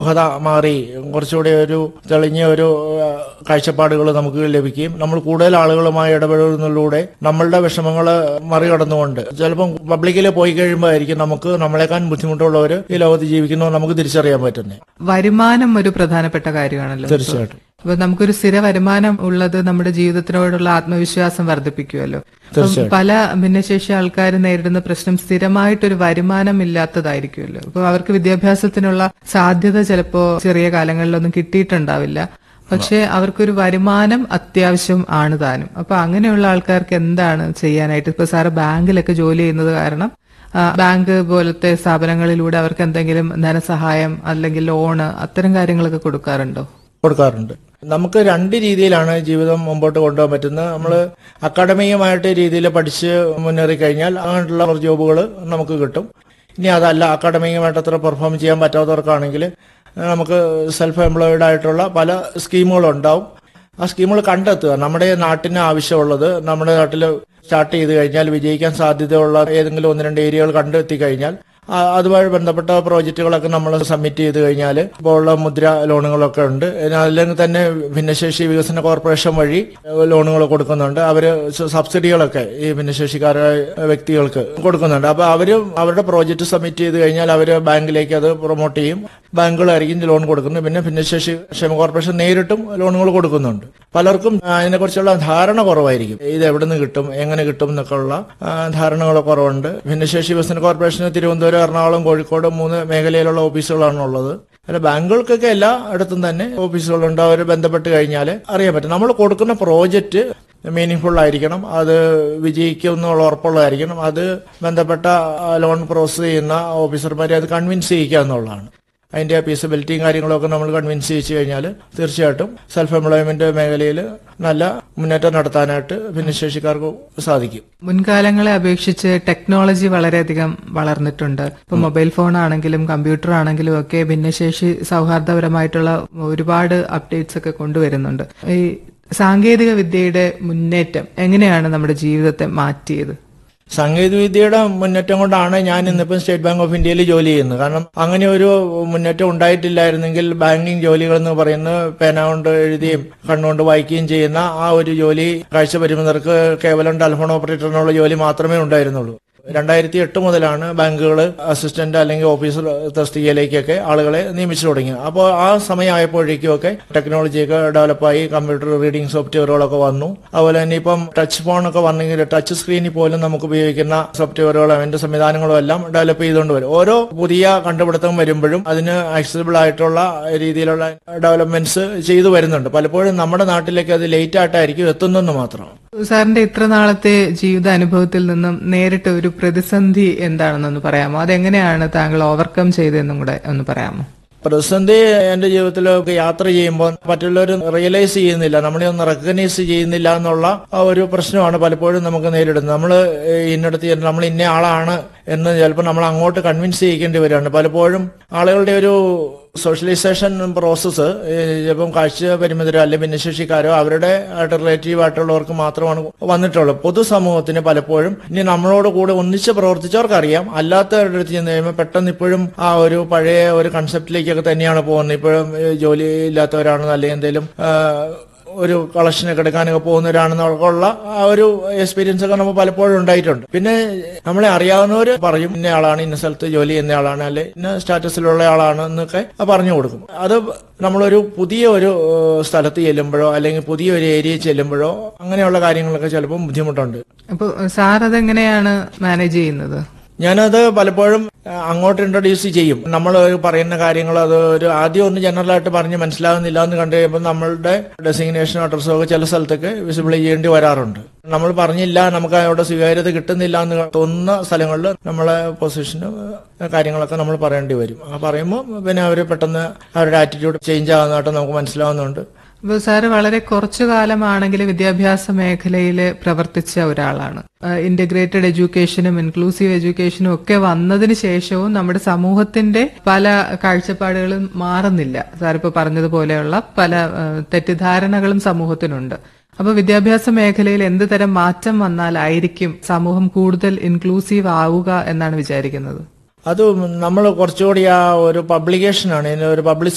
മുഖത മാറി കുറച്ചുകൂടി ഒരു തെളിഞ്ഞ ഒരു കാഴ്ചപ്പാടുകൾ നമുക്ക് ലഭിക്കുകയും നമ്മൾ കൂടുതൽ ആളുകളുമായി ഇടപെടുന്നതിലൂടെ നമ്മളുടെ വിഷമങ്ങൾ മറികടന്നുകൊണ്ട് ചിലപ്പം പബ്ലിക്കിൽ പോയി കഴിയുമ്പോഴായിരിക്കും നമുക്ക് നമ്മളെക്കാൾ ബുദ്ധിമുട്ടുള്ളവർ ഈ ലോകത്ത് ജീവിക്കുന്നത് നമുക്ക് തിരിച്ചറിയാൻ പറ്റുന്നത് വരുമാനം ഒരു പ്രധാനപ്പെട്ട കാര്യമാണല്ലോ തീർച്ചയായിട്ടും അപ്പൊ നമുക്കൊരു സ്ഥിര വരുമാനം ഉള്ളത് നമ്മുടെ ജീവിതത്തിനോടുള്ള ആത്മവിശ്വാസം വർദ്ധിപ്പിക്കുമല്ലോ അപ്പം പല ഭിന്നശേഷി ആൾക്കാർ നേരിടുന്ന പ്രശ്നം സ്ഥിരമായിട്ടൊരു വരുമാനം ഇല്ലാത്തതായിരിക്കുമല്ലോ അപ്പൊ അവർക്ക് വിദ്യാഭ്യാസത്തിനുള്ള സാധ്യത ചിലപ്പോ ചെറിയ കാലങ്ങളിലൊന്നും കിട്ടിയിട്ടുണ്ടാവില്ല പക്ഷെ അവർക്കൊരു വരുമാനം അത്യാവശ്യം ആണ് താനും അപ്പൊ അങ്ങനെയുള്ള ആൾക്കാർക്ക് എന്താണ് ചെയ്യാനായിട്ട് ഇപ്പൊ സാറ് ബാങ്കിലൊക്കെ ജോലി ചെയ്യുന്നത് കാരണം ആ, ബാങ്ക് പോലത്തെ സ്ഥാപനങ്ങളിലൂടെ അവർക്ക് എന്തെങ്കിലും ധനസഹായം അല്ലെങ്കിൽ ലോണ് അത്തരം കാര്യങ്ങളൊക്കെ കൊടുക്കാറുണ്ടോ കൊടുക്കാറുണ്ട് നമുക്ക് രണ്ട് രീതിയിലാണ് ജീവിതം മുമ്പോട്ട് കൊണ്ടുപോകാൻ പറ്റുന്നത് നമ്മൾ അക്കാഡമികമായിട്ട് രീതിയിൽ പഠിച്ച് മുന്നേറി കഴിഞ്ഞാൽ അങ്ങനെയുള്ള ജോബുകൾ നമുക്ക് കിട്ടും ഇനി അതല്ല അക്കാഡമികമായിട്ട് അത്ര പെർഫോം ചെയ്യാൻ പറ്റാത്തവർക്കാണെങ്കിൽ നമുക്ക് സെൽഫ് എംപ്ലോയിഡ് ആയിട്ടുള്ള പല സ്കീമുകളുണ്ടാവും ആ സ്കീമുകൾ കണ്ടെത്തുക നമ്മുടെ നാട്ടിന് ആവശ്യമുള്ളത് നമ്മുടെ നാട്ടിൽ സ്റ്റാർട്ട് ചെയ്ത് കഴിഞ്ഞാൽ വിജയിക്കാൻ സാധ്യതയുള്ള ഏതെങ്കിലും ഒന്ന് രണ്ട് ഏരിയകൾ കണ്ടെത്തി കഴിഞ്ഞാൽ ആ, അതുമായി ബന്ധപ്പെട്ട പ്രോജക്റ്റുകളൊക്കെ നമ്മൾ സബ്മിറ്റ് ചെയ്ത് കഴിഞ്ഞാൽ ഇപ്പോൾ ഉള്ള മുദ്ര ലോണുകളൊക്കെ ഉണ്ട് ഇനി അല്ലെങ്കിൽ തന്നെ ഭിന്നശേഷി വികസന കോർപ്പറേഷൻ വഴി ലോണുകൾ കൊടുക്കുന്നുണ്ട് അവര് സ- സബ്സിഡികളൊക്കെ ഈ ഭിന്നശേഷിക്കാരായ വ്യക്തികൾക്ക് കൊടുക്കുന്നുണ്ട് അപ്പൊ അവര് അവരുടെ പ്രോജക്റ്റ് സബ്മിറ്റ് ചെയ്ത് കഴിഞ്ഞാൽ അവര് ബാങ്കിലേക്ക് അത് പ്രൊമോട്ട് ചെയ്യും ബാങ്കുകളായിരിക്കും ലോൺ കൊടുക്കുന്നത് പിന്നെ ഭിന്നശേഷി ക്ഷേമ കോർപ്പറേഷൻ നേരിട്ടും ലോണുകൾ കൊടുക്കുന്നുണ്ട് പലർക്കും അതിനെക്കുറിച്ചുള്ള ധാരണ കുറവായിരിക്കും ഇത് എവിടെ നിന്ന് കിട്ടും എങ്ങനെ കിട്ടും എന്നൊക്കെ ഉള്ള ആ, ധാരണകൾ കുറവുണ്ട് ഭിന്നശേഷി വികസന കോർപ്പറേഷന് തിരുവനന്തപുരം എറണാകുളം കോഴിക്കോട് മൂന്ന് മേഖലയിലുള്ള ഓഫീസുകളാണ് ഉള്ളത് അല്ല ബാങ്കുകൾക്കൊക്കെ എല്ലാ ഇടത്തും തന്നെ ഓഫീസുകളുണ്ട് അവർ ബന്ധപ്പെട്ട് കഴിഞ്ഞാൽ അറിയാൻ പറ്റും നമ്മൾ കൊടുക്കുന്ന പ്രോജക്റ്റ് മീനിങ് ഫുൾ ആയിരിക്കണം അത് വിജയിക്കും എന്നുള്ള ഉറപ്പുള്ളതായിരിക്കണം അത് ബന്ധപ്പെട്ട ലോൺ പ്രോസസ് ചെയ്യുന്ന ഓഫീസർമാരെ അത് കൺവിൻസ് ചെയ്യിക്കുക എന്നുള്ളതാണ് അതിന്റെ ഫീസിബിലിറ്റിയും കാര്യങ്ങളൊക്കെ നമ്മൾ കൺവിൻസ് ചെയ്യിച്ചു കഴിഞ്ഞാൽ തീർച്ചയായിട്ടും സെൽഫ് എംപ്ലോയ്മെന്റ് മേഖലയിൽ നല്ല മുന്നേറ്റം നടത്താനായിട്ട് ഭിന്നശേഷിക്കാർക്ക് സാധിക്കും മുൻകാലങ്ങളെ അപേക്ഷിച്ച് ടെക്നോളജി വളരെയധികം വളർന്നിട്ടുണ്ട് ഇപ്പൊ മൊബൈൽ ഫോൺ ആണെങ്കിലും കമ്പ്യൂട്ടർ ആണെങ്കിലും ഒക്കെ ഭിന്നശേഷി സൗഹാർദ്ദപരമായിട്ടുള്ള ഒരുപാട് അപ്ഡേറ്റ്സ് ഒക്കെ കൊണ്ടുവരുന്നുണ്ട് ഈ സാങ്കേതിക വിദ്യയുടെ മുന്നേറ്റം എങ്ങനെയാണ് നമ്മുടെ ജീവിതത്തെ മാറ്റിയത് സാങ്കേതികവിദ്യയുടെ മുന്നേറ്റം കൊണ്ടാണ് ഞാൻ ഇന്നിപ്പം സ്റ്റേറ്റ് ബാങ്ക് ഓഫ് ഇന്ത്യയിൽ ജോലി ചെയ്യുന്നത് കാരണം അങ്ങനെ ഒരു മുന്നേറ്റം ഉണ്ടായിട്ടില്ലായിരുന്നെങ്കിൽ ബാങ്കിങ് ജോലികൾ എന്ന് പറയുന്നത് പേന കൊണ്ട് എഴുതിയും കണ്ണുകൊണ്ട് വായിക്കുകയും ചെയ്യുന്ന ആ ഒരു ജോലി കാഴ്ച പരിമിതർക്ക് കേവലം ടെലിഫോൺ ഓപ്പറേറ്ററിനുള്ള ജോലി മാത്രമേ ഉണ്ടായിരുന്നുള്ളൂ രണ്ടായിരത്തി എട്ട് മുതലാണ് ബാങ്കുകൾ അസിസ്റ്റന്റ് അല്ലെങ്കിൽ ഓഫീസർ തസ്തികയിലേക്കൊക്കെ ആളുകളെ നിയമിച്ചു തുടങ്ങിയത് അപ്പോൾ ആ സമയമായപ്പോഴേക്കും ഒക്കെ ടെക്നോളജിയൊക്കെ ഡെവലപ്പായി കമ്പ്യൂട്ടർ റീഡിംഗ് സോഫ്റ്റ്വെയറുകളൊക്കെ വന്നു അതുപോലെ തന്നെ ഇപ്പം ടച്ച് ഫോണൊക്കെ വന്നെങ്കിൽ ടച്ച് സ്ക്രീനിൽ പോലും നമുക്ക് ഉപയോഗിക്കുന്ന സോഫ്റ്റ്വെയറുകളും അതിന്റെ സംവിധാനങ്ങളും എല്ലാം ഡെവലപ്പ് ചെയ്തുകൊണ്ട് വരും ഓരോ പുതിയ കണ്ടുപിടുത്തം വരുമ്പോഴും അതിന് ആക്സസിബിൾ ആയിട്ടുള്ള രീതിയിലുള്ള ഡെവലപ്മെന്റ്സ് ചെയ്തു വരുന്നുണ്ട് പലപ്പോഴും നമ്മുടെ നാട്ടിലേക്ക് അത് ലേറ്റ് ആയിട്ടായിരിക്കും എത്തുന്നെന്ന് മാത്രം സാറിന്റെ ഇത്ര നാളത്തെ ജീവിത അനുഭവത്തിൽ നിന്നും നേരിട്ട് ഒരു പ്രതിസന്ധി എന്താണെന്നൊന്ന് പറയാമോ അതെങ്ങനെയാണ് താങ്കൾ ഓവർകം ചെയ്തതെന്നും കൂടെ ഒന്ന് പറയാമോ പ്രതിസന്ധി എന്റെ ജീവിതത്തിലൊക്കെ യാത്ര ചെയ്യുമ്പോൾ മറ്റുള്ളവർ റിയലൈസ് ചെയ്യുന്നില്ല നമ്മളെ ഒന്ന് റെക്കഗ്നൈസ് ചെയ്യുന്നില്ല എന്നുള്ള ആ ഒരു പ്രശ്നമാണ് പലപ്പോഴും നമുക്ക് നേരിടുന്നത് നമ്മൾ ഇന്നടത്ത് ചെന്ന് നമ്മൾ ഇന്ന ആളാണ് എന്ന് ചിലപ്പോൾ നമ്മൾ അങ്ങോട്ട് കൺവിൻസ് ചെയ്യിക്കേണ്ടി വരികയാണ് പലപ്പോഴും ആളുകളുടെ ഒരു സോഷ്യലൈസേഷൻ പ്രോസസ്സ് ചിലപ്പം കാഴ്ച പരിമിതരോ അല്ലെങ്കിൽ ഭിന്നശേഷിക്കാരോ അവരുടെ ആയിട്ട് റിലേറ്റീവ് ആയിട്ടുള്ളവർക്ക് മാത്രമാണ് വന്നിട്ടുള്ളത് പൊതുസമൂഹത്തിന് പലപ്പോഴും ഇനി നമ്മളോട് കൂടെ ഒന്നിച്ച് പ്രവർത്തിച്ചവർക്കറിയാം അല്ലാത്തവരുടെ അടുത്ത് ചെന്ന് കഴിയുമ്പോൾ പെട്ടെന്ന് ഇപ്പോഴും ആ ഒരു പഴയ ഒരു കൺസെപ്റ്റിലേക്കൊക്കെ തന്നെയാണ് പോകുന്നത് ഇപ്പോഴും ഏഹ്, ജോലി ഇല്ലാത്തവരാണെന്നോ അല്ലെങ്കിൽ എന്തെങ്കിലും ഒരു കളക്ഷനൊക്കെ എടുക്കാനൊക്കെ പോകുന്നവരാണെന്നുള്ള ആ ഒരു എക്സ്പീരിയൻസ് ഒക്കെ നമുക്ക് പലപ്പോഴും ഉണ്ടായിട്ടുണ്ട് പിന്നെ നമ്മളെ അറിയാവുന്നവർ പറയും ഇന്ന ആളാണ് ഇന്ന സ്ഥലത്ത് ജോലി ചെയ്യുന്ന ആളാണ് അല്ലെ ഇന്ന സ്റ്റാറ്റസിലുള്ള ആളാണ് എന്നൊക്കെ പറഞ്ഞു കൊടുക്കും അത് നമ്മളൊരു പുതിയ ഒരു ഏഹ്, സ്ഥലത്ത് ചെല്ലുമ്പോഴോ അല്ലെങ്കിൽ പുതിയ ഒരു ഏരിയയിൽ ചെല്ലുമ്പോഴോ അങ്ങനെയുള്ള കാര്യങ്ങളൊക്കെ ചിലപ്പോൾ ബുദ്ധിമുട്ടുണ്ട് അപ്പൊ സാർ അതെങ്ങനെയാണ് മാനേജ് ചെയ്യുന്നത് ഞാനത് പലപ്പോഴും ആ, അങ്ങോട്ട് ഇൻട്രൊഡ്യൂസ് ചെയ്യും നമ്മൾ പറയുന്ന കാര്യങ്ങൾ അത് ഒരു ആദ്യം ഒന്ന് ജനറൽ ആയിട്ട് പറഞ്ഞ് മനസ്സിലാകുന്നില്ല എന്ന് കണ്ടു കഴിയുമ്പോൾ നമ്മളുടെ ഡെസിഗ്നേഷനോ അഡ്രസ്സോ ഒക്കെ ചില സ്ഥലത്തൊക്കെ വിസിബിൾ ചെയ്യേണ്ടി വരാറുണ്ട് നമ്മൾ പറഞ്ഞില്ല നമുക്ക് അവിടെ സ്വീകാര്യത കിട്ടുന്നില്ല എന്ന് തോന്നുന്ന സ്ഥലങ്ങളിൽ നമ്മളെ പൊസിഷനും കാര്യങ്ങളൊക്കെ നമ്മൾ പറയേണ്ടി വരും ആ പറയുമ്പോൾ പിന്നെ അവർ പെട്ടെന്ന് അവരുടെ ആറ്റിറ്റ്യൂഡ് ചേഞ്ച് ആകുന്നതായിട്ട് നമുക്ക് മനസ്സിലാവുന്നുണ്ട് അപ്പൊ സാറ് വളരെ കുറച്ചു കാലമാണെങ്കിലും വിദ്യാഭ്യാസ മേഖലയിൽ പ്രവർത്തിച്ച ഒരാളാണ് ഇന്റഗ്രേറ്റഡ് എഡ്യൂക്കേഷനും ഇൻക്ലൂസീവ് എഡ്യൂക്കേഷനും ഒക്കെ വന്നതിന് ശേഷവും നമ്മുടെ സമൂഹത്തിന്റെ പല കാഴ്ചപ്പാടുകളും മാറുന്നില്ല സാറിപ്പോ പറഞ്ഞതുപോലെയുള്ള പല ആ, തെറ്റിദ്ധാരണകളും സമൂഹത്തിനുണ്ട് അപ്പൊ വിദ്യാഭ്യാസ മേഖലയിൽ എന്ത് തരം മാറ്റം വന്നാലായിരിക്കും സമൂഹം കൂടുതൽ ഇൻക്ലൂസീവ് ആവുക എന്നാണ് വിചാരിക്കുന്നത് അത് നമ്മൾ കുറച്ചുകൂടി ആ ഒരു പബ്ലിക്കേഷനാണ് ഇതിന് ഒരു പബ്ലിസിറ്റി